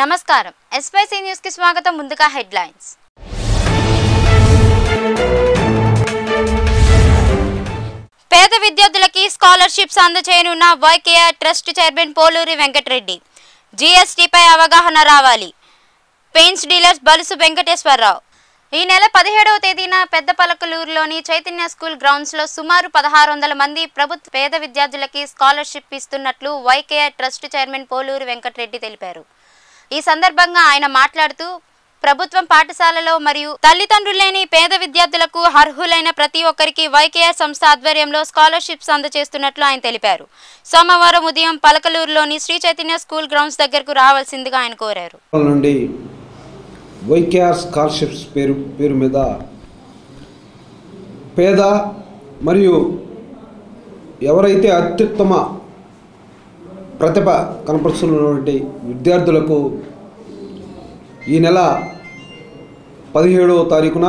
నమస్కారం ఎస్పైసీ న్యూస్ కి స్వాగతం ముందుగా హెడ్లైన్స్ పేద విద్యార్థులకి స్కాలర్షిప్స్ అందజేయనున్న YKR trust chairman Poluri Venkatareddy జీఎస్టీపై అవగాహన రావాలి పెయింట్స్ డీలర్స్ బలుసు వెంకటేశ్వరరావు ఈ నెల పదిహేడవ తేదీన పెద్దపలకలూరులోని చైతన్య స్కూల్ గ్రౌండ్స్లో సుమారు పదహారు వందల మంది ప్రభుత్వ పేద విద్యార్థులకి స్కాలర్షిప్ ఇస్తున్నట్లు YKR trust chairman Poluri Venkatareddy తెలిపారు ఈ సందర్భంగా ఆయన మాట్లాడుతూ ప్రభుత్వం పాఠశాలలో మరియు తల్లిదండ్రులు లేని పేద విద్యార్థులకు అర్హులైన ప్రతి ఒక్కరికి వైకేఆర్ సంస్థ ఆధ్వర్యంలో స్కాలర్షిప్స్ అందజేస్తున్నట్లు ఆయన తెలిపారు సోమవారం ఉదయం పలకలూరులోని శ్రీ చైతన్య స్కూల్ గ్రౌండ్స్ దగ్గరకు రావాల్సిందిగా ఆయన కోరారు నుండి వైకేఆర్ స్కాలర్షిప్స్ పేరు పేరు మీద పేద మరియు ఎవరైతే అత్యుత్తమ ప్రతిభ కనపరుస్తున్నటువంటి విద్యార్థులకు ఈ నెల పదిహేడవ తారీఖున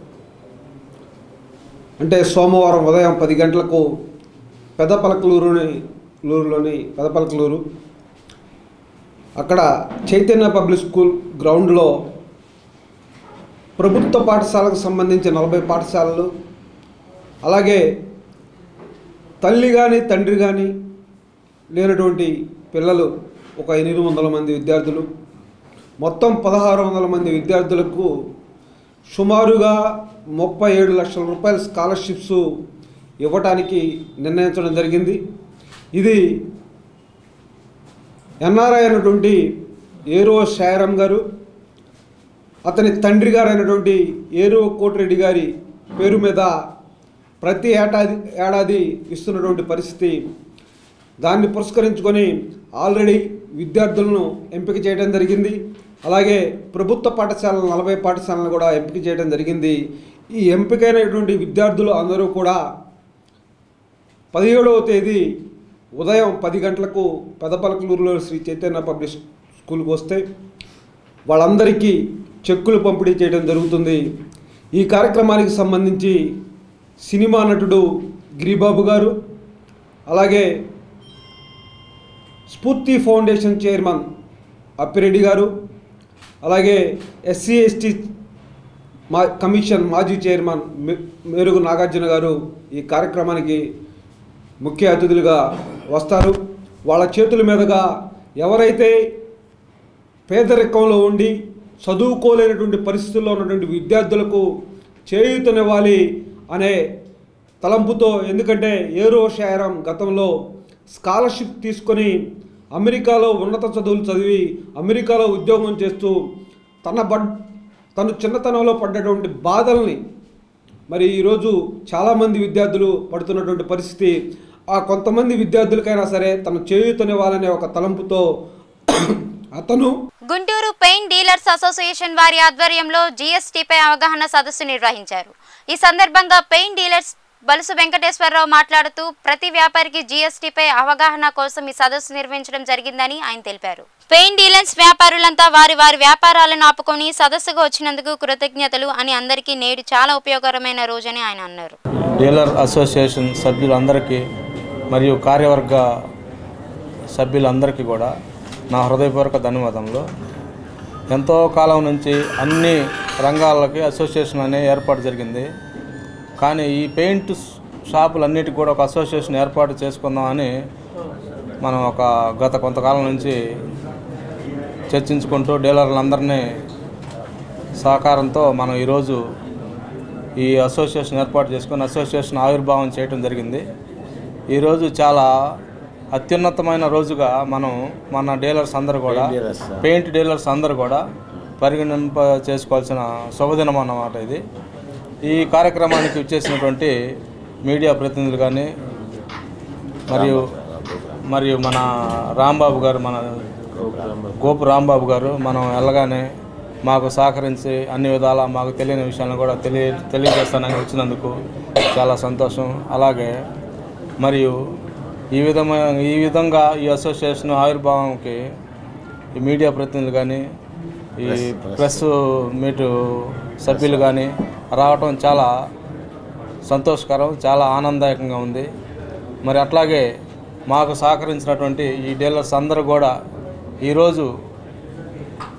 అంటే సోమవారం ఉదయం పది గంటలకు పెదపలకలూరుని లూరులోని పెదపలకలూరు అక్కడ చైతన్య పబ్లిక్ స్కూల్ గ్రౌండ్లో ప్రభుత్వ పాఠశాలకు సంబంధించి నలభై పాఠశాలలు అలాగే తల్లి కానీ తండ్రి కానీ లేనటువంటి పిల్లలు ఒక ఎనిమిది వందల మంది విద్యార్థులు మొత్తం పదహారు వందల మంది విద్యార్థులకు సుమారుగా ముప్పై ఏడు లక్షల రూపాయల స్కాలర్షిప్స్ ఇవ్వటానికి నిర్ణయించడం జరిగింది ఇది ఎన్ఆర్ఐ అయినటువంటి ఏరో శాయరం గారు అతని తండ్రి గారు అయినటువంటి ఏరో కోటిరెడ్డి గారి పేరు మీద ప్రతి ఏడాది ఏడాది ఇస్తున్నటువంటి పరిస్థితి దాన్ని పురస్కరించుకొని ఆల్రెడీ విద్యార్థులను ఎంపిక చేయడం జరిగింది అలాగే ప్రభుత్వ పాఠశాలలు నలభై పాఠశాలను కూడా ఎంపిక చేయడం జరిగింది ఈ ఎంపికైనటువంటి విద్యార్థులు అందరూ కూడా పదిహేడవ తేదీ ఉదయం పది గంటలకు పెదపలకలూరులో శ్రీ చైతన్య పబ్లిక్ స్కూల్కి వస్తే వాళ్ళందరికీ చెక్కులు పంపిణీ చేయడం జరుగుతుంది ఈ కార్యక్రమానికి సంబంధించి సినిమా నటుడు గిరిబాబు గారు అలాగే స్ఫూర్తి ఫౌండేషన్ చైర్మన్ అప్పిరెడ్డి గారు అలాగే ఎస్సీ ఎస్టీ మా కమిషన్ మాజీ చైర్మన్ మె- మేరుగు నాగార్జున గారు ఈ కార్యక్రమానికి ముఖ్య అతిథులుగా వస్తారు వాళ్ళ చేతుల మీదుగా ఎవరైతే పేదరికంలో ఉండి చదువుకోలేనటువంటి పరిస్థితుల్లో ఉన్నటువంటి విద్యార్థులకు చేయూతనివ్వాలి అనే తలంపుతో ఎందుకంటే ఏరో శాయరం గతంలో స్కాలర్షిప్ తీసుకొని అమెరికాలో ఉన్నత చదువులు చదివి అమెరికాలో ఉద్యోగం చేస్తూ తన బడ్ తను చిన్నతనంలో పడ్డటువంటి బాధల్ని మరి ఈరోజు చాలామంది విద్యార్థులు పడుతున్నటువంటి పరిస్థితి ఆ కొంతమంది విద్యార్థులకైనా సరే తను చేయూతనివ్వాలనే ఒక తలంపుతో అతను గుంటూరు పెయింట్ డీలర్స్ అసోసియేషన్ వారి ఆధ్వర్యంలో జీఎస్టీపై అవగాహన సదస్సు నిర్వహించారు ఈ సందర్భంగా పెయింట్ డీలర్స్ బలుసు వెంకటేశ్వరరావు మాట్లాడుతూ ప్రతి వ్యాపారికి జీఎస్టీపై అవగాహన కోసం ఈ సదస్సు నిర్వహించడం జరిగిందని ఆయన తెలిపారు పెయింట్ డీలర్స్ వ్యాపారులంతా వారి వారి వ్యాపారాలను ఆపుకొని సదస్సుకు వచ్చినందుకు కృతజ్ఞతలు అని అందరికీ నేడు చాలా ఉపయోగకరమైన రోజని ఆయన అన్నారు డీలర్ అసోసియేషన్ సభ్యులందరికీ మరియు కార్యవర్గ సభ్యులందరికీ కూడా నా హృదయపూర్వక ధన్యవాదములు ఎంతో కాలం నుంచి అన్ని రంగాలకి అసోసియేషన్ అనే ఏర్పాటు జరిగింది కానీ ఈ పెయింట్ షాపులన్నిటికీ కూడా ఒక అసోసియేషన్ ఏర్పాటు చేసుకుందామని మనం ఒక గత కొంతకాలం నుంచి చర్చించుకుంటూ డీలర్లందరినీ సహకారంతో మనం ఈరోజు ఈ అసోసియేషన్ ఏర్పాటు చేసుకొని అసోసియేషన్ ఆవిర్భావం చేయడం జరిగింది ఈరోజు చాలా అత్యున్నతమైన రోజుగా మనం మన డీలర్స్ అందరూ కూడా పెయింట్ డీలర్స్ అందరూ కూడా పరిగణింప చేసుకోవాల్సిన శుభదినం అన్నమాట ఇది ఈ కార్యక్రమానికి వచ్చేసినటువంటి మీడియా ప్రతినిధులు కానీ మరియు మరియు మన రాంబాబు గారు మన గోపు రాంబాబు గారు మనం వెళ్ళగానే మాకు సహకరించి అన్ని విధాల మాకు తెలియని విషయాలను కూడా తెలియ తెలియజేస్తానని వచ్చినందుకు చాలా సంతోషం అలాగే మరియు ఈ విధమైన ఈ విధంగా ఈ అసోసియేషన్ ఆవిర్భావంకి ఈ మీడియా ప్రతినిధులు కానీ ఈ ప్రెస్ మీటు సభ్యులు కానీ రావటం చాలా సంతోషకరం చాలా ఆనందదాయకంగా ఉంది మరి అట్లాగే మాకు సహకరించినటువంటి ఈ డీలర్స్ అందరూ కూడా ఈరోజు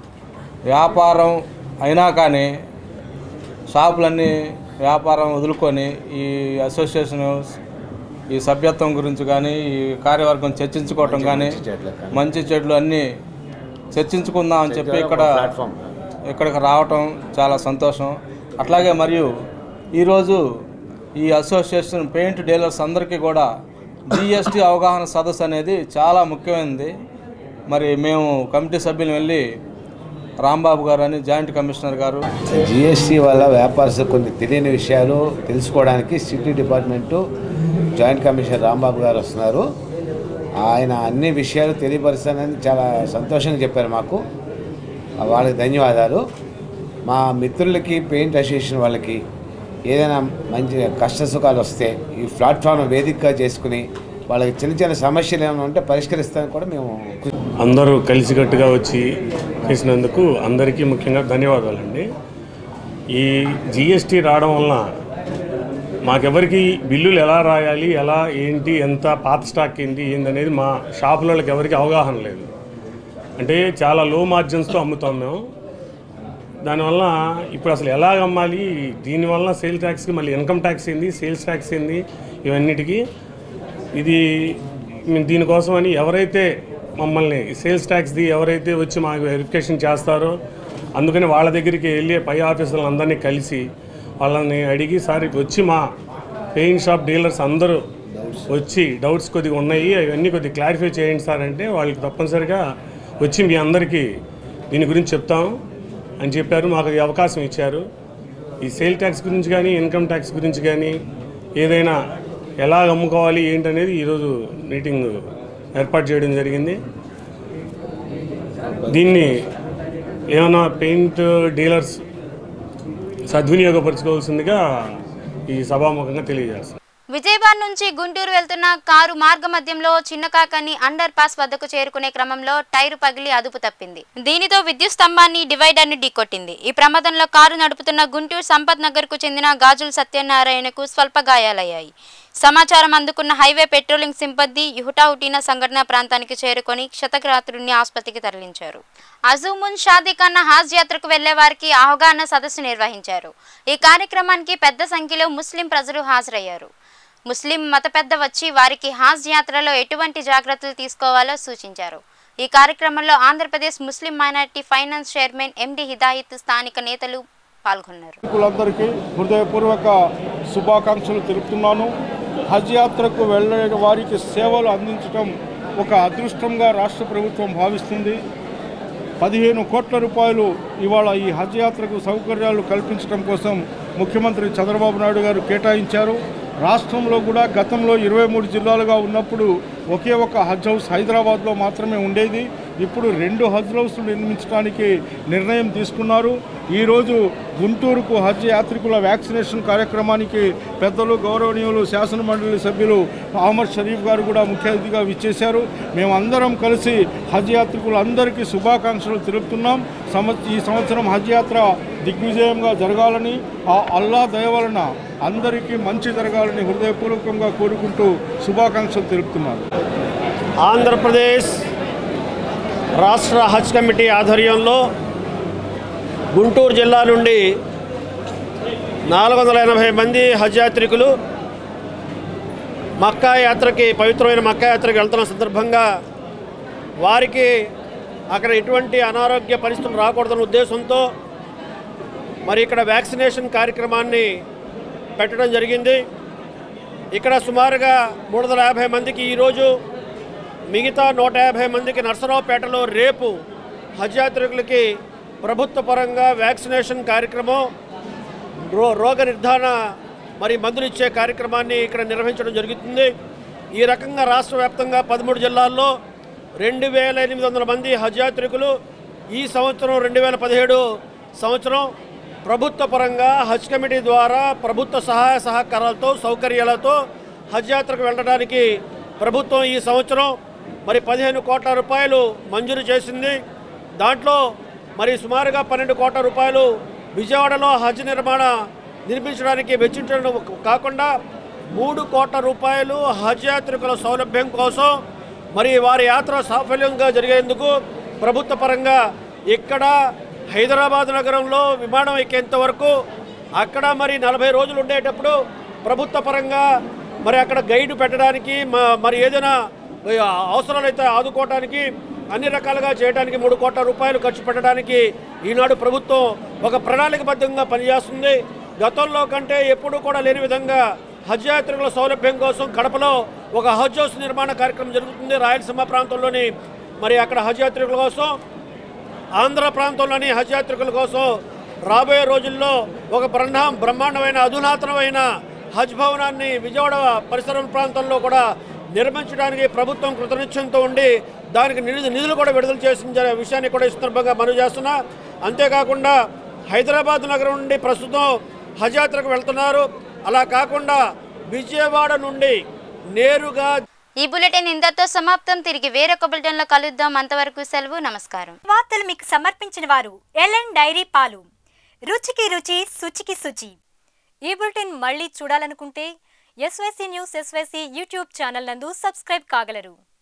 వ్యాపారం అయినా కానీ షాపులన్నీ వ్యాపారం వదులుకొని ఈ అసోసియేషన్ ఈ సభ్యత్వం గురించి కానీ ఈ కార్యవర్గం చర్చించుకోవటం కానీ మంచి చెట్లు అన్నీ చర్చించుకుందాం అని చెప్పి ఇక్కడ ఇక్కడికి రావటం చాలా సంతోషం అట్లాగే మరియు ఈరోజు ఈ అసోసియేషన్ పెయింట్ డీలర్స్ అందరికీ కూడా జిఎస్టీ అవగాహన సదస్సు అనేది చాలా ముఖ్యమైనది మరి మేము కమిటీ సభ్యులు వెళ్ళి రాంబాబు గారు అని జాయింట్ కమిషనర్ గారు జిఎస్టీ వల్ల వ్యాపారస్తులు కొన్ని తెలియని విషయాలు తెలుసుకోవడానికి city department joint commissioner Rambabu garu వస్తున్నారు ఆయన అన్ని విషయాలు తెలియపరుస్తానని చాలా సంతోషంగా చెప్పారు మాకు వాళ్ళకి ధన్యవాదాలు మా మిత్రులకి పెయింట్ అసోసియేషన్ వాళ్ళకి ఏదైనా మంచి కష్ట సుఖాలు వస్తే ఈ ప్లాట్ఫామ్ వేదికగా చేసుకుని వాళ్ళకి చిన్న చిన్న సమస్యలు ఏమైనా ఉంటే పరిష్కరిస్తానికి కూడా మేము కృషి అందరూ కలిసికట్టుగా వచ్చి చేసినందుకు అందరికీ ముఖ్యంగా ధన్యవాదాలండి ఈ జిఎస్టీ రావడం వలన మాకెవరికి బిల్లులు ఎలా రాయాలి ఎలా ఏంటి ఎంత పాత స్టాక్ ఏంటి ఏందనేది మా షాపులకి ఎవరికి అవగాహన లేదు అంటే చాలా లో మార్జిన్స్తో అమ్ముతాం మేము దానివల్ల ఇప్పుడు అసలు ఎలా అమ్మాలి దీనివల్ల సేల్ ట్యాక్స్కి మళ్ళీ ఇన్కమ్ ట్యాక్స్ ఏంది సేల్స్ ట్యాక్స్ ఏంది ఇవన్నిటికీ ఇది మేము దీనికోసమని ఎవరైతే మమ్మల్ని సేల్స్ ట్యాక్స్ది ఎవరైతే వచ్చి మాకు వెరిఫికేషన్ చేస్తారో అందుకని వాళ్ళ దగ్గరికి వెళ్ళి పై ఆఫీసర్లు అందరినీ కలిసి వాళ్ళని అడిగి సార్ వచ్చి మా పెయింట్ షాప్ డీలర్స్ అందరూ వచ్చి డౌట్స్ కొద్దిగా ఉన్నాయి అవన్నీ కొద్దిగా క్లారిఫై చేయండి సార్ అంటే వాళ్ళకి తప్పనిసరిగా వచ్చి మీ అందరికీ దీని గురించి చెప్తాం అని చెప్పారు మాకు ఈ అవకాశం ఇచ్చారు ఈ సేల్ ట్యాక్స్ గురించి కానీ ఇన్కమ్ ట్యాక్స్ గురించి కానీ ఏదైనా ఎలా అమ్ముకోవాలి ఏంటనేది ఈరోజు మీటింగ్ ఏర్పాటు చేయడం జరిగింది దీన్ని ఏమైనా పెయింట్ డీలర్స్ సద్వినియోగపరచుకోవాల్సిందిగా ఈ సభాముఖంగా తెలియజేస్తాను విజయవాడ నుంచి గుంటూరు వెళ్తున్న కారు మార్గ మధ్యంలో చిన్నకాకని అండర్ పాస్ వద్దకు చేరుకునే క్రమంలో టైరు పగిలి అదుపు తప్పింది దీనితో విద్యుత్ స్తంభాన్ని డివైడర్ ని ఢీకొట్టింది ఈ ప్రమాదంలో కారు నడుపుతున్న గుంటూరు సంపత్ నగర్ కు చెందిన గాజుల సత్యనారాయణకు స్వల్ప గాయాలయ్యాయి సమాచారం అందుకున్న హైవే పెట్రోలింగ్ సిబ్బంది హుటాహుటిన సంఘటన ప్రాంతానికి చేరుకొని క్షతగాత్రుడిని ఆసుపత్రికి తరలించారు అజూమున్ షాదీఖానా హాజ్ యాత్రకు వెళ్లే వారికి అవగాహన సదస్సు నిర్వహించారు ఈ కార్యక్రమానికి పెద్ద సంఖ్యలో ముస్లిం ప్రజలు హాజరయ్యారు ముస్లిం మత పెద్ద వచ్చి వారికి హాజ్ యాత్రలో ఎటువంటి జాగ్రత్తలు తీసుకోవాలో సూచించారు ఈ కార్యక్రమంలో Andhra Pradesh Muslim minority finance chairman MD Hidayat స్థానిక నేతలు పాల్గొన్నారు నాయకులందరికీ హృదయపూర్వక శుభాకాంక్షలు తెలుపుతున్నాను హజ్ యాత్రకు వెళ్ళే వారికి సేవలు అందించడం ఒక అదృష్టంగా రాష్ట్ర ప్రభుత్వం భావిస్తుంది పదిహేను కోట్ల రూపాయలు ఇవాళ ఈ హజ్ యాత్రకు సౌకర్యాలు కల్పించడం కోసం ముఖ్యమంత్రి చంద్రబాబు నాయుడు గారు కేటాయించారు రాష్ట్రంలో కూడా గతంలో ఇరవై మూడు జిల్లాలుగా ఉన్నప్పుడు ఒకే ఒక హజ్ హౌస్ హైదరాబాద్లో మాత్రమే ఉండేది ఇప్పుడు రెండు హజ్ హౌస్లు నిర్మించడానికి నిర్ణయం తీసుకున్నారు ఈరోజు గుంటూరుకు హజ్ యాత్రికుల వ్యాక్సినేషన్ కార్యక్రమానికి పెద్దలు గౌరవనీయులు శాసనమండలి సభ్యులు అహ్మద్ షరీఫ్ గారు కూడా ముఖ్య అతిథిగా విచ్చేశారు మేమందరం కలిసి హజ్ యాత్రికులందరికీ శుభాకాంక్షలు తెలుపుతున్నాం సంవ ఈ సంవత్సరం హజ్ యాత్ర దిగ్విజయంగా జరగాలని ఆ అల్లా దయ వలన అందరికీ మంచి జరగాలని హృదయపూర్వకంగా కోరుకుంటూ శుభాకాంక్షలు తెలుపుతున్నాను ఆంధ్రప్రదేశ్ రాష్ట్ర హజ్ కమిటీ ఆధ్వర్యంలో గుంటూరు జిల్లా నుండి నాలుగు వందల ఎనభై మంది హజ్ యాత్రికులు మక్కా యాత్రకి పవిత్రమైన మక్కా యాత్రకి వెళ్తున్న సందర్భంగా వారికి అక్కడ ఎటువంటి అనారోగ్య పరిస్థితులు రాకూడదన్న ఉద్దేశంతో మరి ఇక్కడ వ్యాక్సినేషన్ కార్యక్రమాన్ని పెట్టడం జరిగింది ఇక్కడ సుమారుగా మూడు వందల యాభై మందికి ఈరోజు మిగతా నూట యాభై మందికి నర్సరావుపేటలో రేపు హజ్ యాత్రికులకి ప్రభుత్వ పరంగా వ్యాక్సినేషన్ కార్యక్రమం రో రోగ నిర్ధారణ మరి మందులు ఇచ్చే కార్యక్రమాన్ని ఇక్కడ నిర్వహించడం జరుగుతుంది ఈ రకంగా రాష్ట్ర వ్యాప్తంగా పదమూడు జిల్లాల్లో రెండు వేల ఎనిమిది వందల మంది హజ్ యాత్రికులు ఈ సంవత్సరం రెండు వేల పదిహేడు సంవత్సరం ప్రభుత్వ పరంగా హజ్ కమిటీ ద్వారా ప్రభుత్వ సహాయ సహకారాలతో సౌకర్యాలతో హజ్ యాత్రకు వెళ్ళడానికి ప్రభుత్వం ఈ సంవత్సరం మరి పదిహేను కోట్ల రూపాయలు మంజూరు చేసింది దాంట్లో మరి సుమారుగా పన్నెండు కోట్ల రూపాయలు విజయవాడలో హజ్ నిర్మాణ నిర్మించడానికి వెచ్చించడం కాకుండా మూడు కోట్ల రూపాయలు హజ్ యాత్రికుల సౌలభ్యం కోసం మరి వారి యాత్ర సాఫల్యంగా జరిగేందుకు ప్రభుత్వ పరంగా ఇక్కడ హైదరాబాద్ నగరంలో విమానం ఎక్కేంత వరకు అక్కడ మరి నలభై రోజులు ఉండేటప్పుడు ప్రభుత్వ పరంగా మరి అక్కడ గైడ్ పెట్టడానికి మ- మరి ఏదైనా అవసరాలైతే ఆదుకోవడానికి అన్ని రకాలుగా చేయడానికి మూడు కోట్ల రూపాయలు ఖర్చు పెట్టడానికి ఈనాడు ప్రభుత్వం ఒక ప్రణాళికబద్ధంగా పనిచేస్తుంది గతంలో కంటే ఎప్పుడూ కూడా లేని విధంగా హజ్ యాత్రికుల సౌలభ్యం కోసం కడపలో ఒక హజ్ హౌస్ నిర్మాణ కార్యక్రమం జరుగుతుంది రాయలసీమ ప్రాంతంలోని మరి అక్కడ హజ్ యాత్రికుల కోసం ఆంధ్ర ప్రాంతంలోని హజ్ యాత్రికుల కోసం రాబోయే రోజుల్లో ఒక బ్రహ్మా బ్రహ్మాండమైన అధునాతనమైన హజ్ భవనాన్ని విజయవాడ పరిసర ప్రాంతంలో కూడా నిర్మించడానికి ప్రభుత్వం కృతనిశ్చయంతో ఉండి దానికి నిధులు నిధులు కూడా విడుదల చేసిన జ- విషయాన్ని కూడా ఈ సందర్భంగా మనవి చేస్తున్నా అంతేకాకుండా హైదరాబాద్ నగరం నుండి ప్రస్తుతం హజ్ యాత్రకు వెళ్తున్నారు అలా కాకుండా విజయవాడ నుండి నేరుగా ఈ బులెటిన్ ఇంతతో సమాప్తం తిరిగి వేరొక బులెటిన్లో కలుద్దాం అంతవరకు సెలవు నమస్కారం వార్తలు మీకు సమర్పించిన వారు ఎల్ఎన్ డైరీ పాలు రుచికి రుచి శుచికి శుచి ఈ బులెటిన్ మళ్ళీ చూడాలనుకుంటే SYC news SYC YouTube channel నందు సబ్స్క్రైబ్ కాగలరు